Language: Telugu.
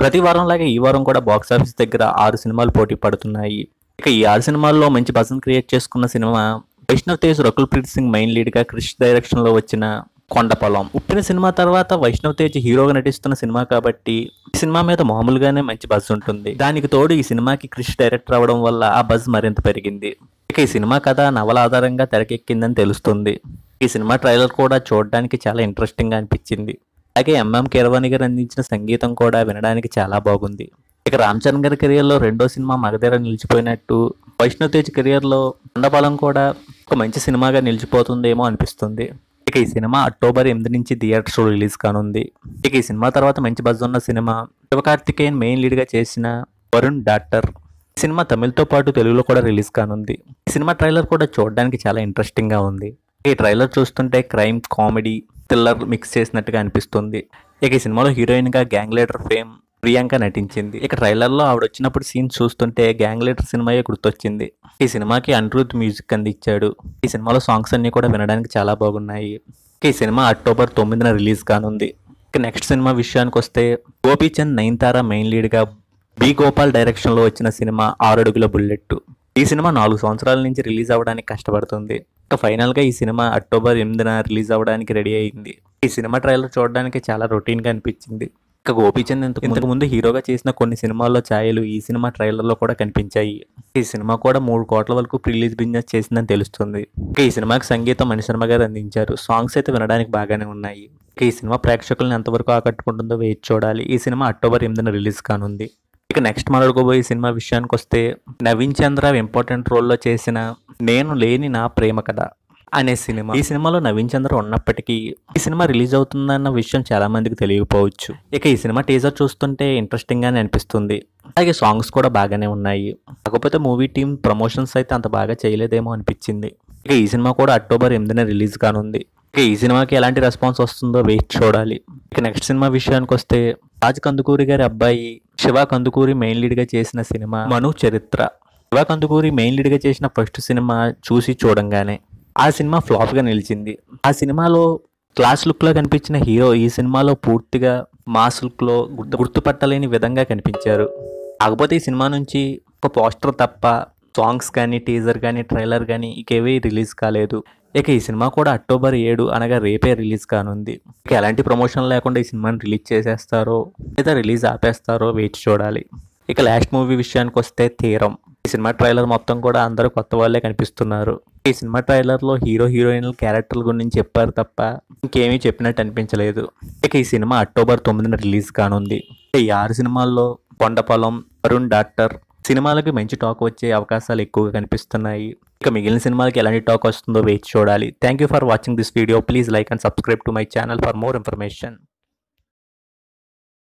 ప్రతి వారం లాగే ఈ వారం కూడా బాక్స్ ఆఫీస్ దగ్గర ఆరు సినిమాలు పోటీ పడుతున్నాయి ఇక ఈ ఆరు సినిమాల్లో మంచి బజన్ క్రియేట్ చేసుకున్న cinema Vaishnav Tej Rakul Preet Singh main lead గా క్రిష్ డైరెక్షన్ లో వచ్చిన కొండపొలం ఉప్పిన సినిమా తర్వాత వైష్ణవ్ తేజ్ హీరోగా నటిస్తున్న సినిమా కాబట్టి ఈ సినిమా మీద మామూలుగానే మంచి బజ్ ఉంటుంది దానికి తోడు ఈ సినిమాకి క్రిష్ డైరెక్టర్ అవడం వల్ల ఆ బజ్ మరింత పెరిగింది ఇక ఈ సినిమా కథ నవల ఆధారంగా తెరకెక్కిందని తెలుస్తుంది ఈ సినిమా ట్రైలర్ కూడా చూడడానికి చాలా ఇంట్రెస్టింగ్ గా అనిపించింది అలాగే ఎంఎం కీరవాణి గారు అందించిన సంగీతం కూడా వినడానికి చాలా బాగుంది ఇక రామ్ చరణ్ గారి కెరియర్ లో రెండో సినిమా మగధీర నిలిచిపోయినట్టు వైష్ణవ్ తేజ్ కెరియర్ లో కొండపాలెం కూడా ఒక మంచి సినిమాగా నిలిచిపోతుందేమో అనిపిస్తుంది ఇక ఈ సినిమా అక్టోబర్ ఎనిమిది నుంచి థియేటర్స్ రిలీజ్ కానుంది ఇక ఈ సినిమా తర్వాత మంచి బజ్ ఉన్న సినిమా శివకార్తికేయన్ మెయిన్ లీడ్ గా చేసిన వరుణ్ డాక్టర్ ఈ సినిమా తమిళ్తో పాటు తెలుగులో కూడా రిలీజ్ కానుంది ఈ సినిమా ట్రైలర్ కూడా చూడడానికి చాలా ఇంట్రెస్టింగ్ గా ఉంది ఈ ట్రైలర్ చూస్తుంటే క్రైమ్ కామెడీ థ్రిల్లర్ మిక్స్ చేసినట్టుగా అనిపిస్తుంది ఇక ఈ సినిమాలో హీరోయిన్ గా గ్యాంగ్ లీడర్ ఫేమ్ ప్రియాంక నటించింది ఇక ట్రైలర్ లో ఆవిడ వచ్చినప్పుడు సీన్ చూస్తుంటే గ్యాంగ్ లీడర్ సినిమాయే గుర్తొచ్చింది ఈ సినిమాకి అనిరుద్ మ్యూజిక్ అందించాడు ఈ సినిమాలో సాంగ్స్ అన్ని కూడా వినడానికి చాలా బాగున్నాయి ఇక ఈ సినిమా అక్టోబర్ తొమ్మిదిన రిలీజ్ కానుంది ఇక నెక్స్ట్ సినిమా విషయానికి వస్తే గోపీచంద్ నయన్తార మెయిన్ లీడ్ గా బి గోపాల్ డైరెక్షన్ లో వచ్చిన సినిమా ఆరడుగుల బుల్లెట్ ఈ సినిమా నాలుగు సంవత్సరాల నుంచి రిలీజ్ అవ్వడానికి కష్టపడుతుంది ఇక ఫైనల్ గా ఈ సినిమా అక్టోబర్ ఎనిమిదిన రిలీజ్ అవ్వడానికి రెడీ అయింది ఈ సినిమా ట్రైలర్ చూడడానికి చాలా రొటీన్ గా అనిపించింది ఇక గోపీచంద్ ఇంతకు ఇంతకు ముందు హీరోగా చేసిన కొన్ని సినిమాల్లో ఛాయలు ఈ సినిమా ట్రైలర్ లో కూడా కనిపించాయి ఈ సినిమా కూడా మూడు కోట్ల వరకు రిలీజ్ బిజినెస్ చేసిందని తెలుస్తుంది ఇక ఈ సినిమాకి సంగీతం మణిశర్మ గారు అందించారు సాంగ్స్ అయితే వినడానికి బాగానే ఉన్నాయి ఇక ఈ సినిమా ప్రేక్షకులను ఎంతవరకు ఆకట్టుకుంటుందో వేచి చూడాలి ఈ సినిమా అక్టోబర్ ఎనిమిదిన రిలీజ్ కానుంది ఇక నెక్స్ట్ మాట్లాడుకోబోయే సినిమా విషయానికి వస్తే నవీన్ చంద్ర ఇంపార్టెంట్ రోల్లో చేసిన నేను లేని నా ప్రేమ కథ అనే సినిమా ఈ సినిమాలో నవీన్ చంద్ర ఉన్నప్పటికీ ఈ సినిమా రిలీజ్ అవుతుందన్న విషయం చాలా మందికి తెలియకపోవచ్చు ఇక ఈ సినిమా టీజర్ చూస్తుంటే ఇంట్రెస్టింగ్ గానే అనిపిస్తుంది అలాగే సాంగ్స్ కూడా బాగానే ఉన్నాయి కాకపోతే మూవీ టీం ప్రమోషన్స్ అయితే అంత బాగా చేయలేదేమో అనిపించింది ఇక ఈ సినిమా కూడా అక్టోబర్ ఎనిమిదిన రిలీజ్ కానుంది ఇక ఈ సినిమాకి ఎలాంటి రెస్పాన్స్ వస్తుందో వెయిట్ చూడాలి ఇక నెక్స్ట్ సినిమా విషయానికి వస్తే రాజ్ కందుకూరి గారి అబ్బాయి శివ కందుకూరి మెయిన్ లీడ్ గా చేసిన సినిమా మను చరిత్ర శివ కందుకూరి మెయిన్ లీడ్ గా చేసిన ఫస్ట్ సినిమా చూసి చూడంగానే ఆ సినిమా ఫ్లాప్ గా నిలిచింది ఆ సినిమాలో క్లాస్ లుక్ లో కనిపించిన హీరో ఈ సినిమాలో పూర్తిగా మాస్ లుక్ లో గుర్తు గుర్తుపట్టలేని విధంగా కనిపించారు కాకపోతే ఈ సినిమా నుంచి ఒక పోస్టర్ తప్ప సాంగ్స్ కానీ టీజర్ కానీ ట్రైలర్ కానీ ఇకేవీ రిలీజ్ కాలేదు ఇక ఈ సినిమా కూడా అక్టోబర్ ఏడు అనగా రేపే రిలీజ్ కానుంది ఇక ఎలాంటి ప్రమోషన్ లేకుండా ఈ సినిమాని రిలీజ్ చేసేస్తారో లేదా రిలీజ్ ఆపేస్తారో వేచి చూడాలి ఇక లాస్ట్ మూవీ విషయానికి వస్తే తీరం ఈ సినిమా ట్రైలర్ మొత్తం కూడా అందరూ కొత్త వాళ్ళే కనిపిస్తున్నారు ఈ సినిమా ట్రైలర్ లో హీరో హీరోయిన్ల క్యారెక్టర్ల గురించి చెప్పారు తప్ప ఇంకేమీ చెప్పినట్టు అనిపించలేదు ఇక ఈ సినిమా అక్టోబర్ తొమ్మిదిన రిలీజ్ కానుంది ఇక ఈ ఆరు సినిమాల్లో కొండపొలం వరుణ్ డాక్టర్ సినిమాలకి మంచి టాక్ వచ్చే అవకాశాలు ఎక్కువగా కనిపిస్తున్నాయి ఇక మిగిలిన సినిమాలకి ఎలాంటి టాక్ వస్తుందో వేచి చూడాలి thank you for watching this video please like and subscribe to my channel for more information